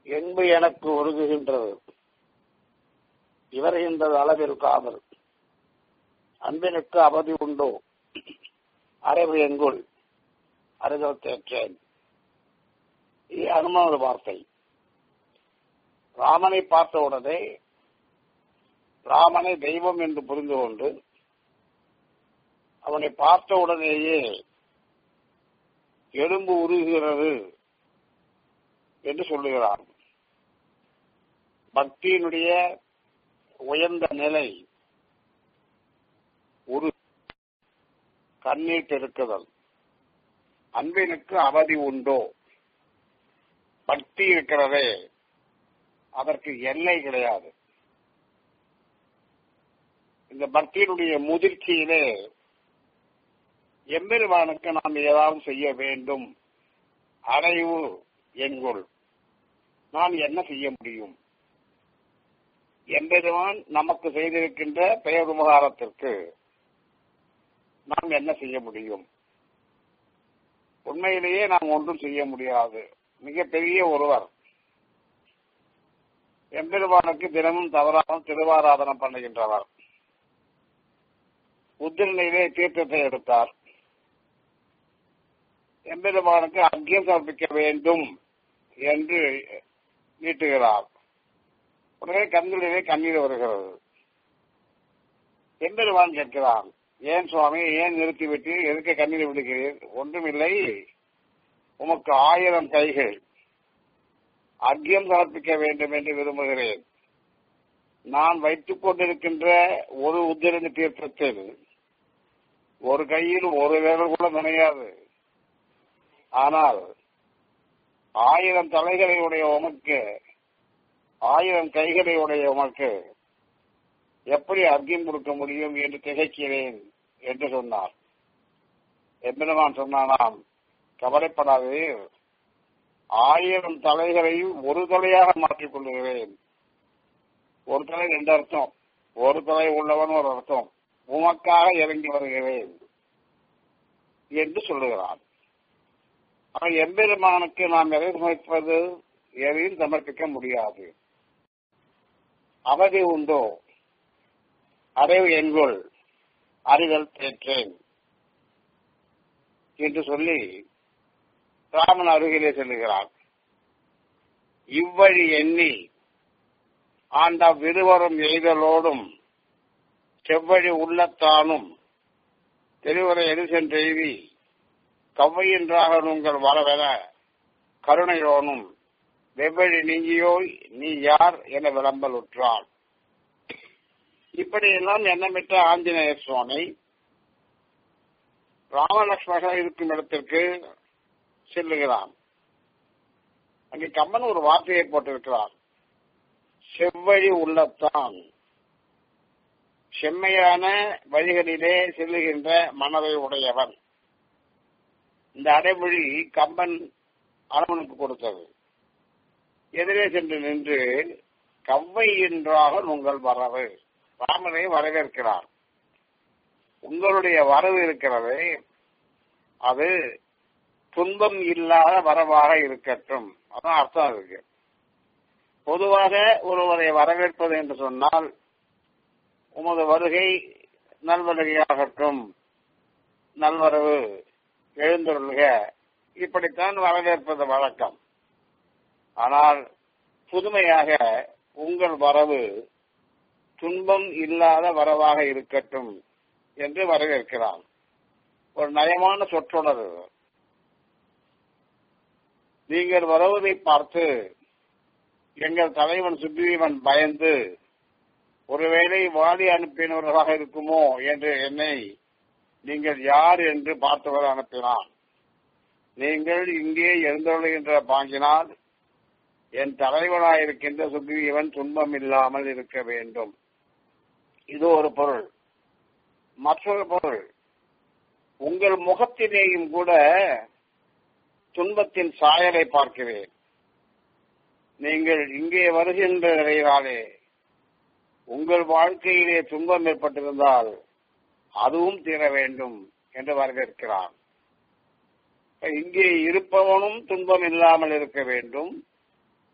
என்பு எனக்கு உருகுகின்றது இவர்கின்றது அளவில் காதல் அன்பினுக்கு அவதி உண்டோ அறைவு எங்குள் அறிதல் தேற்றேன் இது அனுமனது வார்த்தை ராமனை பார்த்த உடனே ராமனை தெய்வம் என்று புரிந்து கொண்டு அவனை பார்த்த உடனேயே எலும்பு உருகுகிறது என்று சொல்லுகிறார் பக்தியினுடைய உயர்ந்த நிலை ஒரு கண்ணீர் பெருக்குதல் அன்பினுக்கு அவதி உண்டோ பக்தி இருக்கிறதே அதற்கு எல்லை கிடையாது இந்த பக்தியினுடைய முதிர்ச்சியிலே எம்பெருமானுக்கு நாம் ஏதாவது செய்ய வேண்டும் அடைவு என்கொள் நான் என்ன செய்ய முடியும் எம்பெருமான் நமக்கு செய்திருக்கின்ற பெயர் உபகாரத்திற்கு நாம் என்ன செய்ய முடியும் உண்மையிலேயே நாம் ஒன்றும் செய்ய முடியாது மிகப்பெரிய ஒருவர் எம்பெருமானுக்கு தினமும் தவறாமல் திருவாராதனம் பண்ணுகின்றவர் உத்திரனிலே தீர்த்தத்தை எடுத்தார் எம்பெருமானுக்கு அக்கியம் சமர்ப்பிக்க வேண்டும் என்று நீட்டுகிறார் உடனே கண்களிலே கண்ணீர் வருகிறது எம்பெருமான் கேட்கிறான் ஏன் சுவாமி ஏன் நிறுத்திவிட்டு எதுக்கு கண்ணீர் விடுகிறீர் ஒன்றுமில்லை உமக்கு ஆயிரம் கைகள் அக்கியம் சமர்ப்பிக்க வேண்டும் என்று விரும்புகிறேன் நான் வைத்துக் கொண்டிருக்கின்ற ஒரு உத்திரணி தீர்த்தத்தில் ஒரு கையில் ஒரு வேலை கூட நினையாது ஆனால் ஆயிரம் தலைகளை உடைய உமக்கு ஆயிரம் கைகளை உடைய உமக்கு எப்படி அர்க்கியம் கொடுக்க முடியும் என்று திகைக்கிறேன் என்று சொன்னார் எம்பெருமான் சொன்னானாம் கவலைப்படாதே ஆயிரம் தலைகளையும் ஒரு தலையாக மாற்றிக் கொள்ளுகிறேன் ஒரு தலை ரெண்டு அர்த்தம் ஒரு தலை உள்ளவன் ஒரு அர்த்தம் உமக்காக இறங்கி வருகிறேன் என்று சொல்லுகிறான் ஆனால் எம்பெருமானுக்கு நாம் எதை சமர்ப்பது எதையும் சமர்ப்பிக்க முடியாது அவதி உண்டோ அறிவு என்கொள் அறிதல் தேற்றேன் என்று சொல்லி ராமன் அருகிலே செல்லுகிறார் இவ்வழி எண்ணி ஆண்ட விருவரும் எய்தலோடும் செவ்வழி உள்ளத்தானும் தெளிவுரை எது சென்றெய்தி கவ்வையின்றாக உங்கள் வரவென கருணையோனும் வெவ்வழி நீங்கியோய் நீ யார் என விளம்பல் உற்றான் இப்படியெல்லாம் எண்ணமிட்ட ஆஞ்சநேயர் சுவாமி ராமலட்சுமணர் இருக்கும் இடத்திற்கு செல்லுகிறான் அங்கே கம்மன் ஒரு வார்த்தையை போட்டிருக்கிறார் செவ்வழி உள்ளத்தான் செம்மையான வழிகளிலே செல்லுகின்ற மனதை உடையவன் இந்த அடைமொழி கம்பன் அரவனுக்கு கொடுத்தது எதிரே சென்று நின்று கவ்வை என்றாக உங்கள் வரவு ராமனை வரவேற்கிறார் உங்களுடைய வரவு இருக்கிறது அது துன்பம் இல்லாத வரவாக இருக்கட்டும் அதான் அர்த்தம் இருக்கு பொதுவாக ஒருவரை வரவேற்பது என்று சொன்னால் உமது வருகை நல்வருகையாகட்டும் நல்வரவு எழுந்துருள்க இப்படித்தான் வரவேற்பது வழக்கம் ஆனால் புதுமையாக உங்கள் வரவு துன்பம் இல்லாத வரவாக இருக்கட்டும் என்று வரவேற்கிறான் ஒரு நயமான சொற்றொடர் இது. நீங்கள் வருவதை பார்த்து எங்கள் தலைவன் சுக்ரீவன் பயந்து ஒருவேளை வாடி அனுப்பினவர்களாக இருக்குமோ என்று என்னை நீங்கள் யார் என்று பார்த்தவர் அனுப்பினான் நீங்கள் இங்கே எழுந்தொழுகின்ற பாங்கினால் என் தலைவனாயிருக்கின்ற சுக்ரீவன் துன்பம் இல்லாமல் இருக்க வேண்டும் இது ஒரு பொருள் மற்றொரு பொருள் உங்கள் முகத்திலேயும் கூட துன்பத்தின் சாயலை பார்க்கிறேன் நீங்கள் இங்கே வருகின்ற நிலையினாலே உங்கள் வாழ்க்கையிலே துன்பம் ஏற்பட்டிருந்தால் அதுவும் தீர வேண்டும் என்று வரவேற்கிறான் இங்கே இருப்பவனும் துன்பம் இல்லாமல் இருக்க வேண்டும்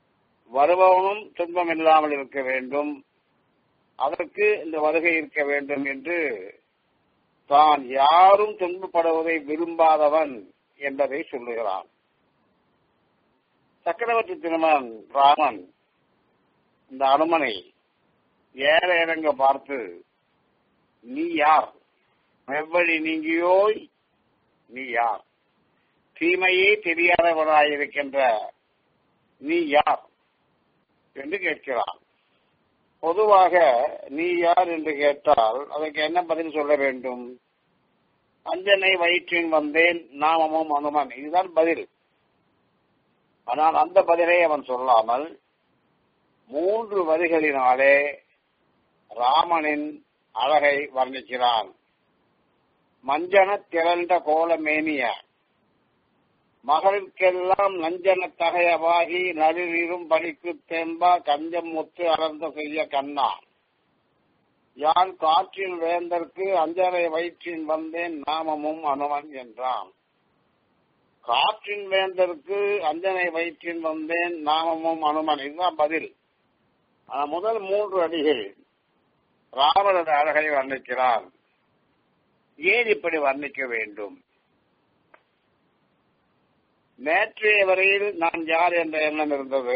வருபவனும் துன்பம் இல்லாமல் இருக்க வேண்டும் அதற்கு இந்த வருகை இருக்க வேண்டும் என்று தான் யாரும் துன்பப்படுவதை விரும்பாதவன் என்பதை சொல்லுகிறான் சக்கரவர்த்தி திருமன் ராமன் இந்த அனுமனை ஏற இறங்க பார்த்து நீ யார் எவ்வழி நீங்கியோய் நீ யார் தீமையே தெரியாதவனாயிருக்கின்ற நீ யார் என்று கேட்கிறான் பொதுவாக நீ யார் என்று கேட்டால் அதற்கு என்ன பதில் சொல்ல வேண்டும் அஞ்சனை வயிற்றின் வந்தேன் நாமமும் அனுமன் இதுதான் பதில் ஆனால் அந்த பதிலை அவன் சொல்லாமல் மூன்று வரிகளினாலே ராமனின் அழகை வர்ணிக்கிறான் மஞ்சன திரண்ட கோலமேனிய மகளுக்கெல்லாம் நஞ்சன தகையவாகி நடுநீரும் பணிக்கு தேம்பா கஞ்சம் முத்து அறந்த செய்ய கண்ணா யான் காற்றில் வேந்தற்கு அஞ்சரை வயிற்றின் வந்தேன் நாமமும் அனுமன் என்றான் காற்றின் வேந்தற்கு அஞ்சனை வயிற்றின் வந்தேன் நாமமும் அனுமன் இதுதான் பதில் ஆனா முதல் மூன்று அடிகள் ராவணது அழகை வர்ணிக்கிறான் ஏன் இப்படி வர்ணிக்க வேண்டும் நேற்றைய வரையில் நான் யார் என்ற எண்ணம் இருந்தது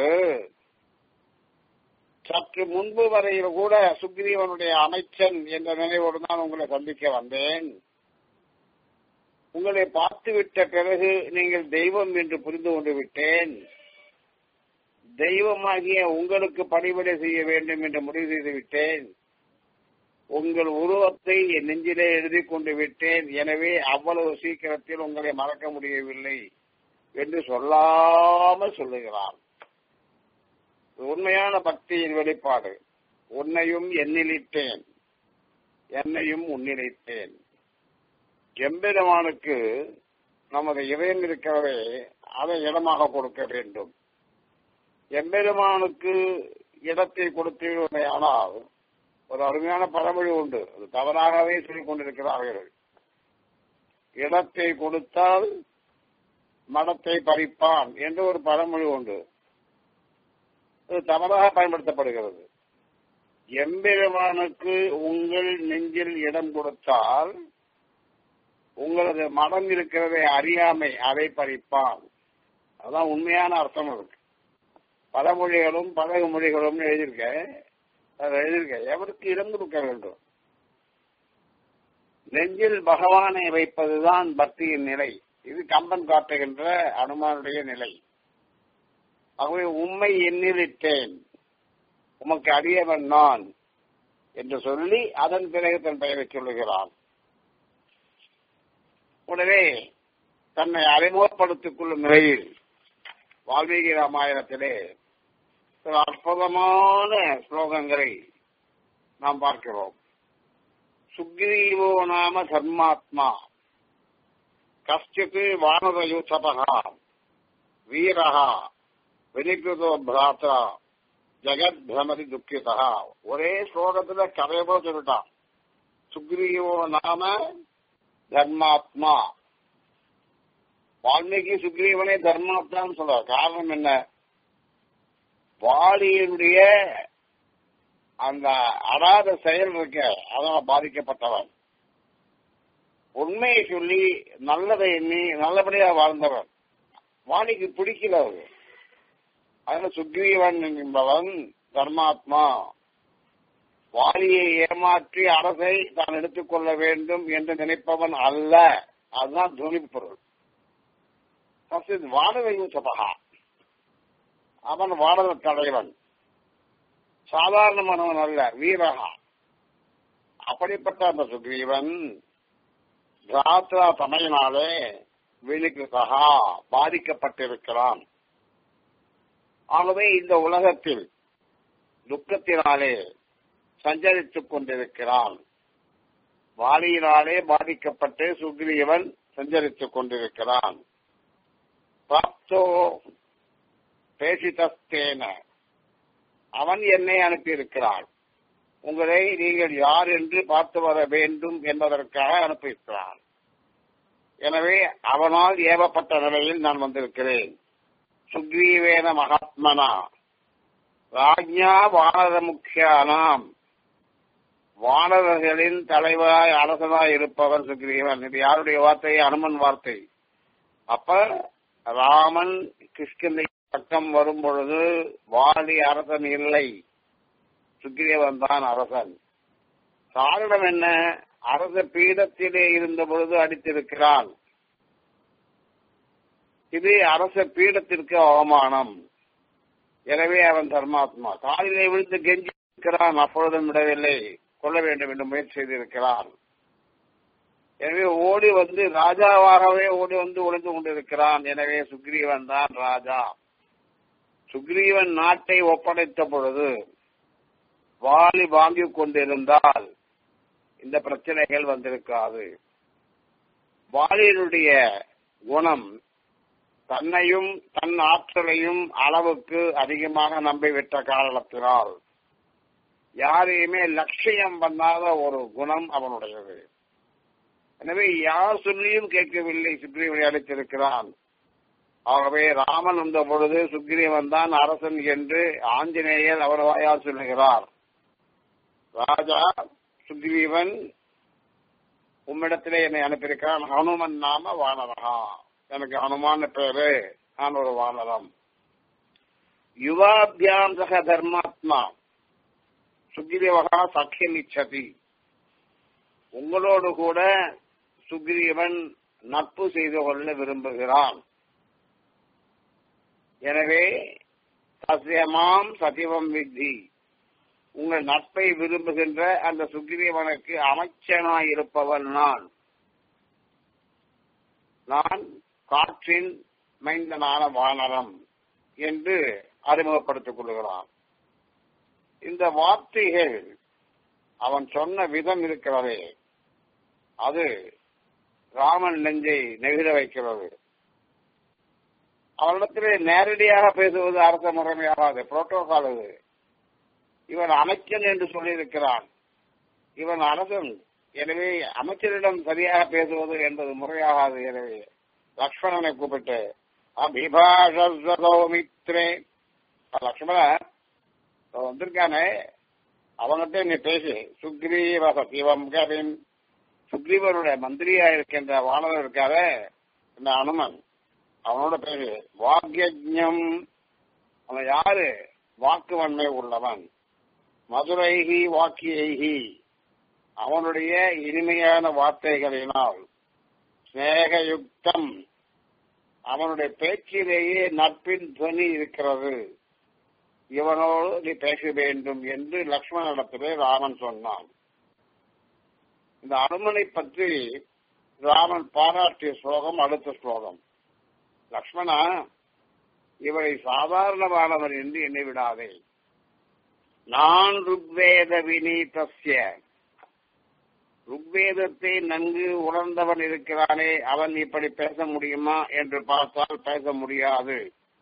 சற்று முன்பு வரையில் கூட சுக்ரீவனுடைய அமைச்சன் என்ற நினைவோடு தான் உங்களை சந்திக்க வந்தேன் உங்களை பார்த்துவிட்ட பிறகு நீங்கள் தெய்வம் என்று புரிந்து கொண்டு விட்டேன் தெய்வமாகிய உங்களுக்கு பணிவிடை செய்ய வேண்டும் என்று முடிவு செய்து விட்டேன் உங்கள் உருவத்தை என் நெஞ்சிலே எழுதி கொண்டு விட்டேன் எனவே அவ்வளவு சீக்கிரத்தில் உங்களை மறக்க முடியவில்லை என்று சொல்லாமல் சொல்லுகிறான் உண்மையான பக்தியின் வெளிப்பாடு உன்னையும் எண்ணிலிட்டேன் என்னையும் உன்னிலைத்தேன் எம்பெருமானுக்கு நமது இதயம் இருக்கிறதே அதை இடமாக கொடுக்க வேண்டும் எம்பெருமானுக்கு இடத்தை கொடுத்தீர்களே ஆனால் ஒரு அருமையான பழமொழி உண்டு அது தவறாகவே சொல்லிக் கொண்டிருக்கிறார்கள் இடத்தை கொடுத்தால் மடத்தை பறிப்பான் என்று ஒரு பழமொழி உண்டு அது தவறாக பயன்படுத்தப்படுகிறது எம்பெருமானுக்கு உங்கள் நெஞ்சில் இடம் கொடுத்தால் உங்களது மடம் இருக்கிறதை அறியாமை அதை பறிப்பான் அதான் உண்மையான அர்த்தம் இருக்கு பழமொழிகளும் பழகு மொழிகளும் எழுதியிருக்க அதை எழுதியிருக்க எவருக்கு இடம் கொடுக்க வேண்டும் நெஞ்சில் பகவானை வைப்பதுதான் பக்தியின் நிலை இது கம்பன் காட்டுகின்ற அனுமானுடைய நிலை ஆகவே உண்மை எண்ணிலிட்டேன் உமக்கு அடியவன் நான் என்று சொல்லி அதன் பிறகு தன் பெயரை சொல்லுகிறான் உடனே தன்னை அறிமுகப்படுத்திக் கொள்ளும் நிலையில் வால்மீகி ராமாயணத்திலே சில அற்புதமான ஸ்லோகங்களை நாம் பார்க்கிறோம் சுக்ரீவோ நாம தர்மாத்மா கஷ்டித் வானரயூசபகா வீரகா வினிகிருதோ பிராத்ரா ஜெகத் பிரமதி துக்கிதா ஒரே ஸ்லோகத்துல கதையபோ சொல்லிட்டான் சுக்ரீவோ நாம தர்மாத்மா வால்மீகி சுக்ரீவனே தர்மாத்மான்னு சொல்றார் காரணம் என்ன வாலியினுடைய அந்த அடாத செயல் இருக்க அதனால் பாதிக்கப்பட்டவன் உண்மையை சொல்லி நல்லதை எண்ணி நல்லபடியா வாழ்ந்தவன் வாணிக்கு பிடிக்கல அவரு அதனால சுக்ரீவன் என்பவன் தர்மாத்மா வாலியை ஏமாற்றி அரசை தான் எடுத்துக்கொள்ள வேண்டும் என்று நினைப்பவன் அல்ல அதுதான் துணி பொருள் வானவையும் சபகா அவன் வானத தலைவன் சாதாரணமானவன் அல்ல வீரகா அப்படிப்பட்ட அந்த சுக்ரீவன் ராத்ரா தமையினாலே விழிக்கிருத்தகா பாதிக்கப்பட்டிருக்கிறான் ஆகவே இந்த உலகத்தில் துக்கத்தினாலே சஞ்சரித்துக் கொண்டிருக்கிறான் வாலியினாலே பாதிக்கப்பட்டு சுக்ரீவன் சஞ்சரித்துக் கொண்டிருக்கிறான் பிராப்தோ பேசிதஸ்தேன அவன் என்னை அனுப்பியிருக்கிறான் உங்களை நீங்கள் யார் என்று பார்த்து வர வேண்டும் என்பதற்காக அனுப்பியிருக்கிறான் எனவே அவனால் ஏவப்பட்ட நிலையில் நான் வந்திருக்கிறேன் சுக்ரீவேன மகாத்மனா ராஜ்யா வானர முக்கியானாம் வானரர்களின் தலைவராய் அரசனாய் இருப்பவன் சுக்ரீவன் இது யாருடைய வார்த்தை அனுமன் வார்த்தை அப்ப ராமன் கிஷ்கிந்தை பக்கம் வரும் பொழுது வாலி அரசன் இல்லை சுக்ரீவன் தான் அரசன் காரணம் என்ன அரச பீடத்திலே இருந்த பொழுது அடித்திருக்கிறான் இது அரச பீடத்திற்கு அவமானம் எனவே அவன் தர்மாத்மா காலிலே விழுந்து கெஞ்சி இருக்கிறான் அப்பொழுதும் விடவில்லை கொள்ள வேண்டும் என்று முயற்சி செய்திருக்கிறான் எனவே ஓடி வந்து ராஜாவாகவே ஓடி வந்து ஒளிந்து கொண்டிருக்கிறான் எனவே சுக்ரீவன் தான் ராஜா சுக்ரீவன் நாட்டை ஒப்படைத்த பொழுது வாலி வாங்கிக் கொண்டிருந்தால் இந்த பிரச்சனைகள் வந்திருக்காது வாலியினுடைய குணம் தன்னையும் தன் ஆற்றலையும் அளவுக்கு அதிகமாக நம்பிவிட்ட காரணத்தினால் யாரையுமே லட்சியம் பண்ணாத ஒரு குணம் அவனுடையது எனவே யார் சொல்லியும் கேட்கவில்லை சுக்ரீவனை அழைத்திருக்கிறான் ஆகவே ராமன் வந்த பொழுது சுக்ரீவன் தான் அரசன் என்று ஆஞ்சநேயர் அவர் வாயால் சொல்லுகிறார் ராஜா சுக்ரீவன் உம்மிடத்திலே என்னை அனுப்பியிருக்கிறான் ஹனுமன் நாம வானரகா எனக்கு ஹனுமான பேரு நான் ஒரு வானரம் யுவாபியாம் சக தர்மாத்மா சுக்ரீவகா சக்கியம் இச்சதி உங்களோடு கூட சுக்ரீவன் நட்பு செய்து கொள்ள விரும்புகிறான் எனவே சசியமாம் சதிவம் வித்தி உங்கள் நட்பை விரும்புகின்ற அந்த சுக்ரீவனுக்கு அமைச்சனாய் இருப்பவன் நான் நான் காற்றின் மைந்தனான வானரம் என்று அறிமுகப்படுத்திக் கொள்கிறான் இந்த வார்த்தைகள் அவன் சொன்ன விதம் இருக்கிறதே அது ராமன் நெஞ்சை நெகிழ வைக்கிறது அவனிடத்திலே நேரடியாக பேசுவது அரச முறைமையாகாது புரோட்டோகால் அது இவன் அமைச்சன் என்று சொல்லியிருக்கிறான் இவன் அரசன் எனவே அமைச்சரிடம் சரியாக பேசுவது என்பது முறையாகாது எனவே லக்ஷ்மணனை கூப்பிட்டு அபிபாஷமித்ரே லக்ஷ்மண வந்திருக்கானே அவன்கிட்ட நீ பேசு சுக்ரீவ சத்தியவம் கவின் சுக்ரீவனுடைய மந்திரியா இருக்கின்ற வானவர் இருக்கார இந்த அனுமன் அவனோட பேரு வாக்கியம் அவன் யாரு வாக்கு வன்மை உள்ளவன் மதுரைகி வாக்கியைகி அவனுடைய இனிமையான வார்த்தைகளினால் ஸ்நேகயுக்தம் அவனுடைய பேச்சிலேயே நட்பின் துவனி இருக்கிறது இவனோடு நீ பேச வேண்டும் என்று லக்ஷ்மணனிடத்திலே ராமன் சொன்னான் இந்த அனுமனை பற்றி ராமன் பாராட்டிய ஸ்லோகம் அடுத்த ஸ்லோகம் லக்ஷ்மணா இவரை சாதாரணமானவர் என்று எண்ணி விடாதே நான் ருக்வேத வினீதஸ்ய ருக்வேதத்தை நன்கு உணர்ந்தவன் இருக்கிறானே அவன் இப்படி பேச முடியுமா என்று பார்த்தால் பேச முடியாது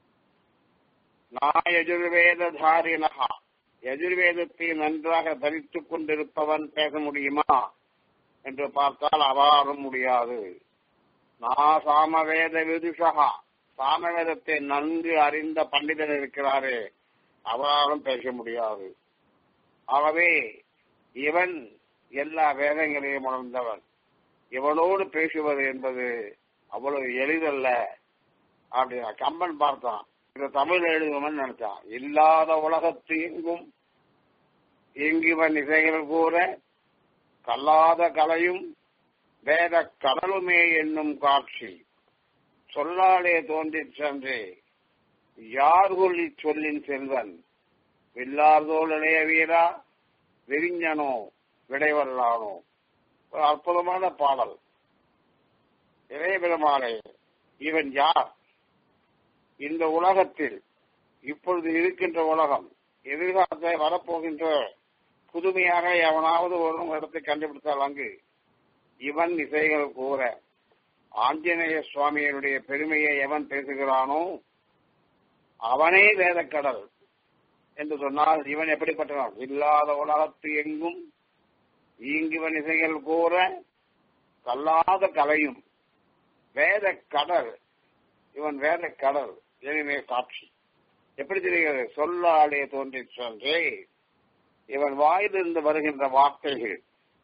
நான் யஜுர்வேத தாரினகா யஜுர்வேதத்தை நன்றாக தரித்துக் கொண்டிருப்பவன் பேச முடியுமா என்று பார்த்தால் அவாறும் முடியாது நான் சாமவேத விதுஷகா சாமவேதத்தை நன்கு அறிந்த பண்டிதன் இருக்கிறாரே அவராலும் பேச முடியாது ஆகவே இவன் எல்லா வேதங்களையும் உணர்ந்தவன் இவனோடு பேசுவது என்பது அவ்வளவு எளிதல்ல அப்படின்னா கம்பன் பார்த்தான் இந்த தமிழ் எழுதுவன் நினைச்சான் இல்லாத உலகத்து எங்கும் எங்கிவன் இசைகள் கூற கல்லாத கலையும் வேத கடலுமே என்னும் காட்சி சொல்லாலே தோன்றிச் சென்றே யார் கொள்ளி சொல்லின் செல்வன் வில்லார்தோல் இளைய வீரா விரிஞ்சனோ விடைவல்லானோ ஒரு அற்புதமான பாடல் இளைய பெருமாளே இவன் யார் இந்த உலகத்தில் இப்பொழுது இருக்கின்ற உலகம் எதிர்காலத்தை வரப்போகின்ற புதுமையாக எவனாவது ஒரு இடத்தை கண்டுபிடித்தால் அங்கு இவன் இசைகள் கூற ஆஞ்சநேய சுவாமியினுடைய பெருமையை எவன் பேசுகிறானோ அவனே வேதக்கடல் என்று சொன்னால் இவன் எப்படிப்பட்டவன் இல்லாத உலகத்து எங்கும் ஈங்கிவன் இசைகள் கூற கல்லாத கலையும் வேத கடல் இவன் வேத கடல் எனவே காட்சி எப்படி தெரிகிறது சொல்லாலே தோன்றி சொன்றே இவன் வாயிலிருந்து வருகின்ற வார்த்தைகள்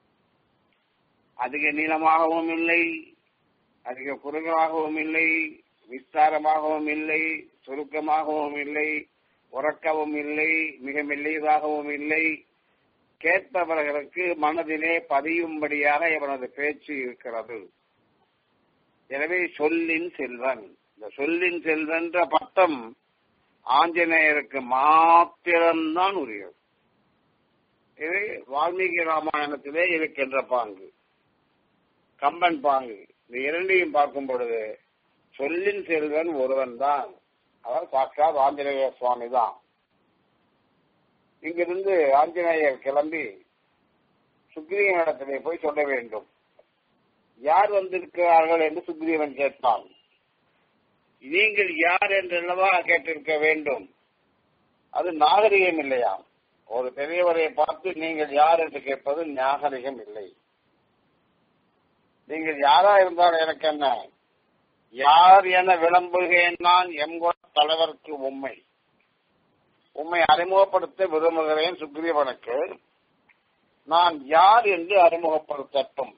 அதிக நீளமாகவும் இல்லை அதிக குறுகலாகவும் இல்லை விஸ்தாரமாகவும் இல்லை சுருக்கமாகவும் இல்லை உறக்கவும் இல்லை மிக மெல்லியதாகவும் இல்லை கேட்பவர்களுக்கு மனதிலே பதியும்படியாக இவனது பேச்சு இருக்கிறது எனவே சொல்லின் செல்வன் இந்த சொல்லின் செல்வன்ற பட்டம் ஆஞ்சநேயருக்கு மாத்திரம்தான் உரியது இது வால்மீகி ராமாயணத்திலே இருக்கின்ற பாங்கு கம்பன் பாங்கு இந்த இரண்டையும் பார்க்கும் பொழுது சொல்லின் செல்வன் ஒருவன் தான் அவர் சாட்சாத் ஆஞ்சநேய சுவாமி தான் இங்கிருந்து ஆஞ்சநேயர் கிளம்பி சுக்ரீவனிடத்திலே போய் சொல்ல வேண்டும் யார் வந்திருக்கிறார்கள் என்று சுக்ரீவன் கேட்பான் நீங்கள் யார் என்றல்லவா கேட்டிருக்க வேண்டும் அது நாகரிகம் இல்லையா ஒரு பெரியவரை பார்த்து நீங்கள் யார் என்று கேட்பது நாகரிகம் இல்லை நீங்கள் யாரா இருந்தால் எனக்கு என்ன யார் என விளம்புகிறேன் நான் எம்கோ தலைவருக்கு உண்மை உண்மை அறிமுகப்படுத்த விரும்புகிறேன் சுக்ரீவனுக்கு நான் யார் என்று அறிமுகப்படுத்தட்டும்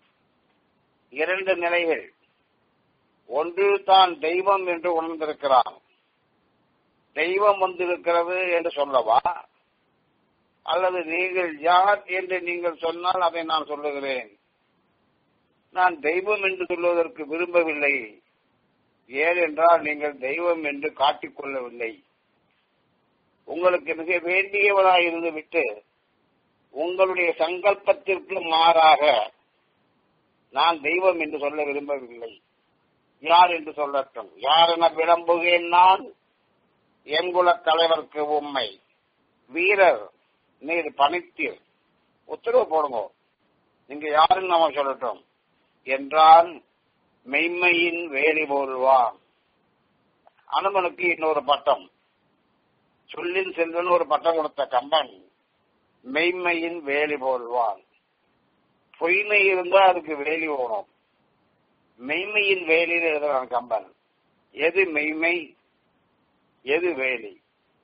இரண்டு நிலைகள் ஒன்று தான் தெய்வம் என்று உணர்ந்திருக்கிறான் தெய்வம் வந்திருக்கிறது என்று சொல்லவா அல்லது நீங்கள் யார் என்று நீங்கள் சொன்னால் அதை நான் சொல்லுகிறேன் நான் தெய்வம் என்று சொல்வதற்கு விரும்பவில்லை ஏனென்றால் நீங்கள் தெய்வம் என்று காட்டிக்கொள்ளவில்லை உங்களுக்கு மிக வேண்டியவராய் இருந்து விட்டு உங்களுடைய சங்கல்பத்திற்கு மாறாக நான் தெய்வம் என்று சொல்ல விரும்பவில்லை யார் என்று சொல்லட்டும் யார் என விளம்புகிறேன் நான் எங்குல தலைவருக்கு உண்மை வீரர் நீர் பணித்தீர் உத்தரவு போடுங்க நீங்க யாருன்னு நாம சொல்லட்டும் என்றால் மெய்மையின் வேலி போல்வான் அனுமனுக்கு இன்னொரு பட்டம் சொல்லின் செல்வன் ஒரு பட்டம் கொடுத்த கம்பன் மெய்மையின் வேலி போல்வான் பொய்மை இருந்தா அதுக்கு வேலி ஓடும் மெய்மையின் வேலின்னு எழுதுறான் கம்பன் எது மெய்மை எது வேலி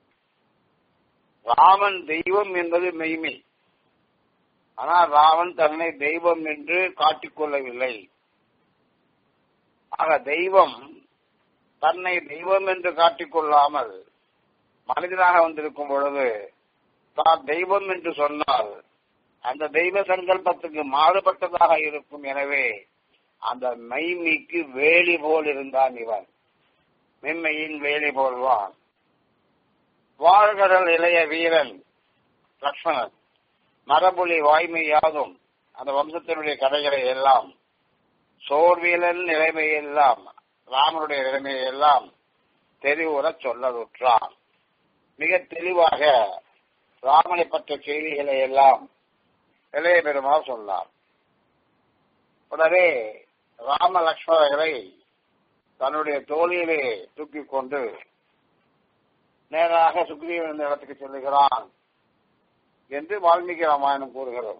ராமன் தெய்வம் என்பது மெய்மை ஆனால் ராமன் தன்னை தெய்வம் என்று காட்டிக்கொள்ளவில்லை ஆக தெய்வம் தன்னை தெய்வம் என்று காட்டிக்கொள்ளாமல் மனிதனாக வந்திருக்கும் பொழுது தான் தெய்வம் என்று சொன்னால் அந்த தெய்வ சங்கல்பத்துக்கு மாறுபட்டதாக இருக்கும் எனவே அந்த மைமிக்கு வேலி போல் இருந்தான் இவன் மென்மையின் வேலி போல்வான் வாழ்கடல் இளைய வீரன் லக்ஷ்மணன் மரபுலி வாய்மை யாதும் அந்த வம்சத்தினுடைய கதைகளை எல்லாம் சோர்வீலன் நிலைமை எல்லாம் ராமனுடைய நிலைமையை எல்லாம் தெரிவுற சொல்லலுற்றான் மிக தெளிவாக ராமனை பற்ற செய்திகளை எல்லாம் இளைய பெருமாள் சொன்னார் உடனே ராம லக்ஷ்மணர்களை தன்னுடைய தோழியிலே தூக்கி கொண்டு நேராக சுக்ரீவன் இந்த இடத்துக்கு செல்லுகிறான் என்று வால்மீகி ராமாயணம் கூறுகிறது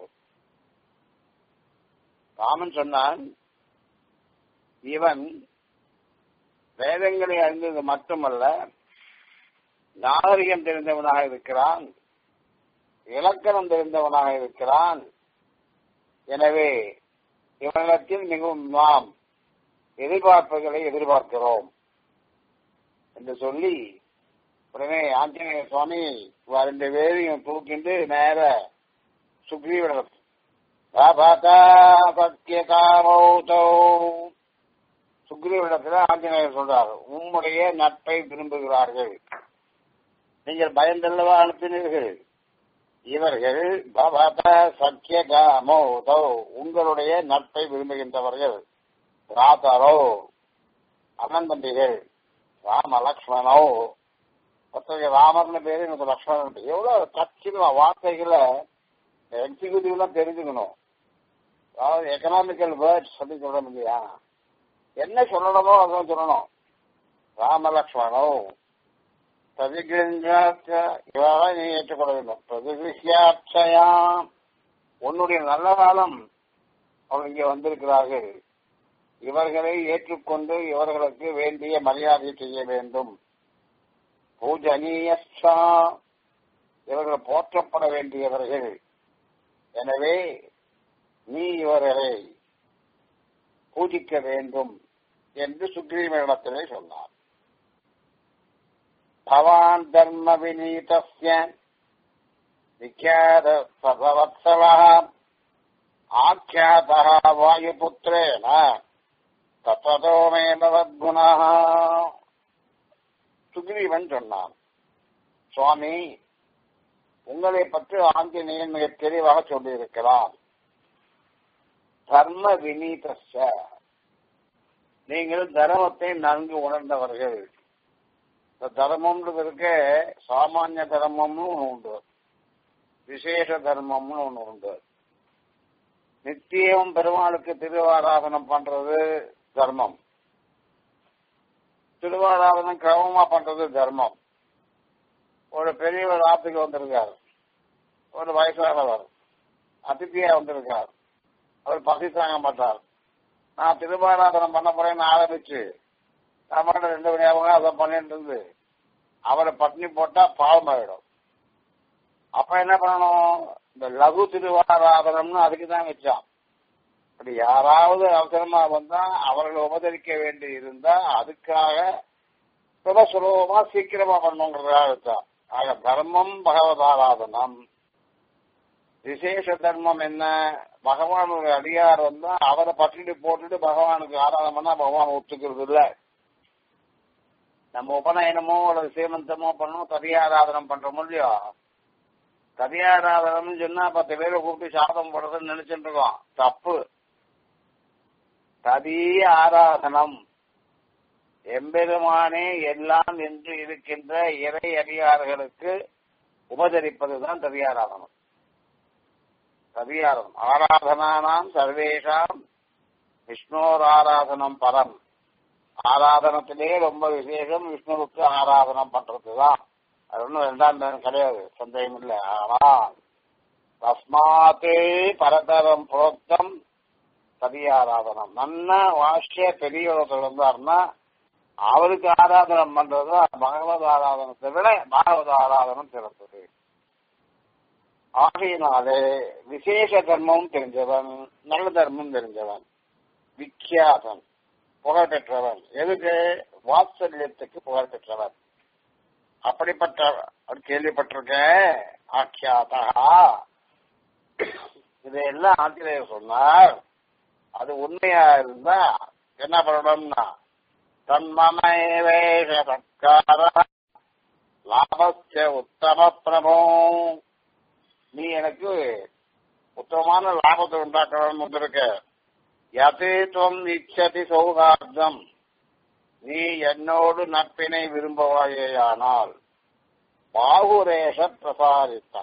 ராமன் சொன்னான் இவன் வேதங்களை அறிந்தது மட்டுமல்ல நாகரிகம் தெரிந்தவனாக இருக்கிறான் இலக்கணம் தெரிந்தவனாக இருக்கிறான் எனவே இவனிடத்தில் மிகவும் நாம் எதிர்பார்ப்புகளை எதிர்பார்க்கிறோம் என்று சொல்லி உடனே ஆஞ்சநேய சுவாமி ரெண்டு பேரையும் தூக்கிண்டு நேர சுக்ரீவனம் சுக்ரீவனிடத்துல ஆஞ்சநேயர் சொல்றாரு உம்முடைய நட்பை விரும்புகிறார்கள் நீங்கள் பயந்தல்லவா அனுப்பினீர்கள் இவர்கள் பவத சக்கிய காமோதோ உங்களுடைய நட்பை விரும்புகின்றவர்கள் ராதரோ அண்ணன் தம்பிகள் ராம லக்ஷ்மணோ ஒருத்தருக்கு ராமர்னு பேரு எனக்கு லக்ஷ்மணன் எவ்வளவு கட்சிகளா வார்த்தைகளை எக்ஸிக்யூட்டிவ்லாம் தெரிஞ்சுக்கணும் அதாவது எக்கனாமிக்கல் வேர்ட்ஸ் சொல்லி சொல்லணும் இல்லையா என்ன சொல்லணுமோ அதான் சொல்லணும் ராம லக்ஷ்மணோ இவெல்லாம் நீ ஏற்றுக்கொள்ள வேண்டும் பிரதிகிருஷ்யாட்சயா உன்னுடைய நல்ல காலம் அவங்க இங்கே வந்திருக்கிறார்கள் இவர்களை ஏற்றுக்கொண்டு இவர்களுக்கு வேண்டிய மரியாதை செய்ய வேண்டும் பூஜனீயஸ்தா இவர்கள் போற்றப்பட வேண்டியவர்கள் எனவே நீ இவர்களை பூஜிக்க வேண்டும் என்று சுக்ரீவனிடத்திலே சொன்னார் பவான் தர்ம விநீதஸ்ய விக்யாத சதவத்சவா ஆக்கியாதா வாயுபுத்திரேன தத்ததோ மேலவத்குணா சுக்ரீவன் சொன்னான் சுவாமி உங்களை பற்றி ஆஞ்சநேயன் மிக தெளிவாக சொல்லியிருக்கிறார் தர்ம விநீதஸ்ய நீங்கள் தர்மத்தை நன்கு உணர்ந்தவர்கள் இந்த தர்மம்ன்றதுக்கு சாமானிய தர்மம்னு ஒன்று உண்டு விசேஷ தர்மம்னு ஒன்று உண்டு நித்தியம் பெருமாளுக்கு திருவாராதனம் பண்றது தர்மம் திருவாராதனம் கிரமமா பண்றது தர்மம் ஒரு பெரியவர் ஆத்துக்கு வந்திருக்கார் ஒரு வயசானவர் அதித்தியா வந்திருக்கார் அவர் பசி தாங்க மாட்டார் நான் திருவாராதனம் பண்ண போறேன்னு ஆரம்பிச்சு நம்மகிட்ட ரெண்டு மணி ஆகும் அதை பண்ணிட்டு இருந்து அவரை பட்னி போட்டா பாவம் ஆயிடும் அப்ப என்ன பண்ணணும் இந்த லகு திருவாராதனம்னு அதுக்கு தான் வச்சான் அப்படி யாராவது அவசரமா வந்தா அவர்களை உபதரிக்க வேண்டி இருந்தா அதுக்காக சுல சுலபமா சீக்கிரமா பண்ணுங்கிறதுக்காக வச்சான் ஆக தர்மம் பகவதாராதனம் விசேஷ தர்மம் என்ன பகவானுடைய அடியார் வந்தா அவரை பட்டிட்டு போட்டுட்டு பகவானுக்கு ஆராதனை பண்ணா பகவான் ஒத்துக்கிறது இல்ல நம்ம உபநயனமோ அல்லது சீமந்தமோ பண்ணோம் ததியாராதனம் பண்றோமோ இல்லையோ ததியாராதனம் சொன்னா பத்து பேரை கூப்பிட்டு சாதம் போடுறதுன்னு நினைச்சிட்டு இருக்கோம் தப்பு ததிய ஆராதனம் எம்பெருமானே எல்லாம் என்று இருக்கின்ற இறை அடியார்களுக்கு உபதரிப்பதுதான் ததியாராதனம் ததியாரம் ஆராதனானாம் சர்வேஷாம் விஷ்ணோர் ஆராதனம் பரம் ஆராதனத்திலே ரொம்ப விசேஷம் விஷ்ணுவுக்கு ஆராதனம் பண்றதுதான் அது ஒன்றும் ரெண்டாம் தரம் கிடையாது சந்தேகம் இல்லை ஆனால் தஸ்மாத்து பரதரம் புரோக்தம் ததியாராதனம் நல்ல வாஷ்ய பெரியவர் இருந்தார்னா அவருக்கு ஆராதனம் பண்றது பகவத் ஆராதனத்தை விட பாகவத ஆராதனம் சிறந்தது ஆகையினாலே விசேஷ தர்மம் தெரிஞ்சவன் நல்ல தர்மம் தெரிஞ்சவன் விக்கியாதன் புகழ் பெற்றவன் எதுக்கு வாத்சல்யத்துக்கு புகழ் பெற்றவன் அப்படிப்பட்ட ஒரு கேள்விப்பட்டிருக்க ஆக்கியாதா இதையெல்லாம் ஆசிரியர் சொன்னார் அது உண்மையா இருந்தா என்ன பண்ணணும்னா தன்மமேவேஷ சத்கார லாபஸ்ய உத்தம பிரபோ நீ எனக்கு உத்தமமான லாபத்தை உண்டாக்கணும்னு வந்திருக்க யதேத்வம் இச்சதி சௌகார்த்தம் நீ என்னோடு நட்பினை விரும்புவாயேயானால் பாகுரேஷ பிரசாரித்தா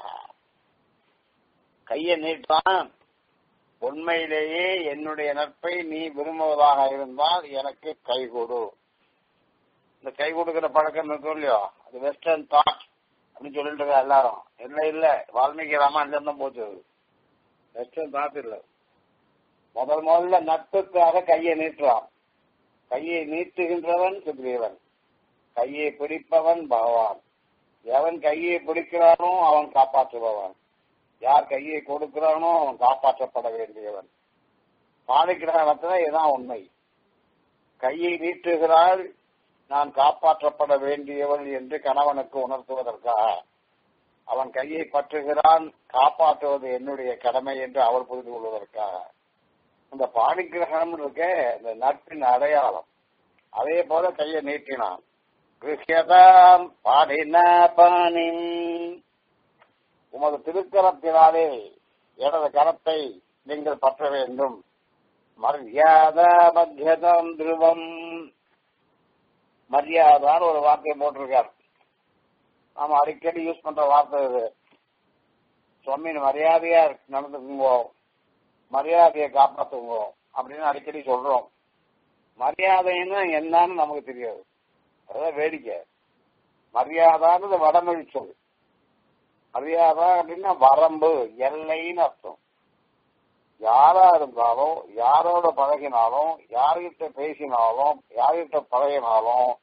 கையை நீட்டான் உண்மையிலேயே என்னுடைய நட்பை நீ விரும்புவதாக இருந்தால் எனக்கு கை கொடு இந்த கை கொடுக்கிற பழக்கம் இருக்கும் இல்லையோ அது வெஸ்டர்ன் தாட் அப்படின்னு சொல்லிட்டு இருக்கா எல்லாரும் இல்ல இல்ல வால்மீகி ராமாயணம் தான் போச்சு அது வெஸ்டர்ன் தாட் இல்ல முதல் முதல்ல நட்புக்காக கையை நீட்டுறான் கையை நீட்டுகின்றவன் சுக்ரீவன் கையை பிடிப்பவன் பகவான் எவன் கையை பிடிக்கிறானோ அவன் காப்பாற்றுபவன் யார் கையை கொடுக்கிறானோ அவன் காப்பாற்றப்பட வேண்டியவன் பாலிக்கிரகணத்துல இதுதான் உண்மை கையை நீட்டுகிறாள் நான் காப்பாற்றப்பட வேண்டியவள் என்று கணவனுக்கு உணர்த்துவதற்காக அவன் கையை பற்றுகிறான் காப்பாற்றுவது என்னுடைய கடமை என்று அவள் புரிந்து கொள்வதற்காக இந்த பாணிகிரகணம் இருக்க இந்த நட்பின் அடையாளம் அதே போல கையை நீட்டினான் கிருஷ்யதாம் பாடின பாணின் உமது திருக்கரத்தினாலே எனது கரத்தை நீங்கள் பற்ற வேண்டும் மரியாதா மத்தியதம் துருவம் மரியாதான்னு ஒரு வார்த்தையை போட்டிருக்கார் நாம அடிக்கடி யூஸ் பண்ற வார்த்தை இது சுவாமி மரியாதையா நடந்துக்குங்கோ மரியாதையை காப்பாத்துங்கோ அப்படின்னு அடிக்கடி சொல்றோம் மரியாதைன்னா என்னன்னு நமக்கு தெரியாது அதான் வேடிக்கை மரியாதான்னு வடமொழி சொல் மரியாதை அப்படின்னா வரம்பு எல்லைன்னு அர்த்தம் யாரா இருந்தாலும் யாரோட பழகினாலும் யார்கிட்ட பேசினாலும் யார்கிட்ட பழகினாலும்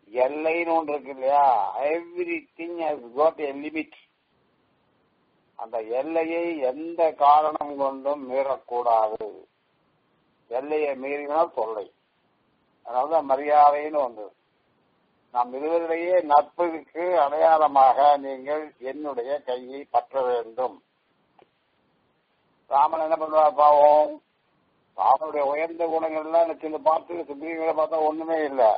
எல்லைன்னு ஒன்று இருக்கு இல்லையா every thing has got a limit அந்த எல்லையை எந்த காரணம் கொண்டும் மீறக்கூடாது எல்லையை மீறினால் தொல்லை அதனாலதான் மரியாதைன்னு ஒன்று நாம் இருவரிடையே நட்புக்கு அடையாளமாக நீங்கள் என்னுடைய கையை பற்ற வேண்டும் ராமன் என்ன பண்ணுவார் பாவம் ராமனுடைய உயர்ந்த குணங்கள் எல்லாம் சின்ன பார்த்து சுக்ரீவனை பார்த்தா ஒண்ணுமே இல்லை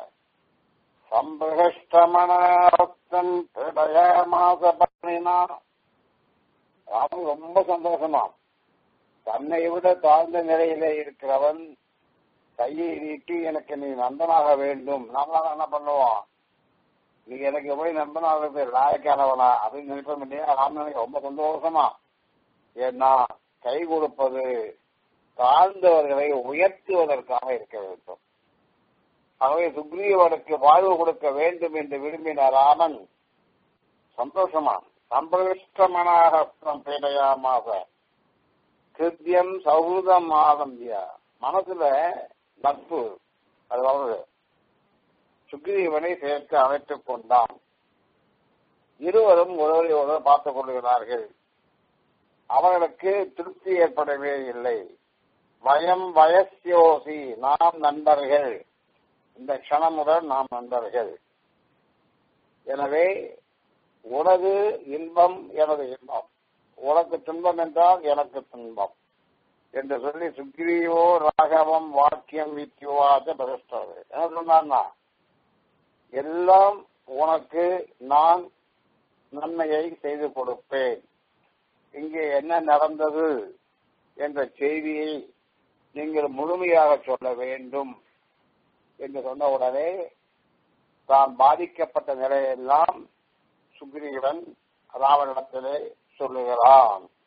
சம்பிரகஷ்டமனத்தன் மாச பண்ணினான் ராமன் ரொம்ப சந்தோஷமா தன்னை விட தாழ்ந்த நிலையில இருக்கிறவன் கையை நீட்டி எனக்கு நீ நண்பனாக வேண்டும் நாமளாம் என்ன பண்ணுவோம் நீ எனக்கு போய் நண்பனாக லாயக்கானவனா அப்படின்னு நினைப்போம் இல்லையா ராமனுக்கு ரொம்ப சந்தோஷமா ஏன்னா கை கொடுப்பது தாழ்ந்தவர்களை உயர்த்துவதற்காக இருக்க வேண்டும் ஆகவே சுக்ரீவனுக்கு வாழ்வு கொடுக்க வேண்டும் என்று விரும்பின ராமன் சந்தோஷமா சம்பிரஷ்டமனாக பேடையாமாக கிருத்தியம் சௌஹൃதம் ஆரம்பிய மனசுல நட்பு அது வளருது சுக்ரீவனை சேர்த்து அமைத்துக் கொண்டான் இருவரும் ஒருவரை ஒருவர் பார்த்துக் கொள்கிறார்கள் அவர்களுக்கு திருப்தி ஏற்படவே இல்லை வயம் வயசியோசி நாம் நண்பர்கள் இந்த க்ஷணமுடன் நாம் நண்பர்கள் எனவே உனது இன்பம் எனது இன்பம் உனக்கு துன்பம் என்றால் எனக்கு துன்பம் என்று சொல்லி சுக்ரீவோ ராகவம் வாக்கியம் வித்யுவாத பிரஷ்டது என்ன சொன்னார்னா எல்லாம் உனக்கு நான் நன்மையை செய்து கொடுப்பேன் இங்கே என்ன நடந்தது என்ற செய்தியை நீங்கள் முழுமையாக சொல்ல வேண்டும் என்று சொன்ன உடனே தான் பாதிக்கப்பட்ட நிலையெல்லாம் சுக்ரீவன் ராவனிடத்திலே சொல்லுகிறான்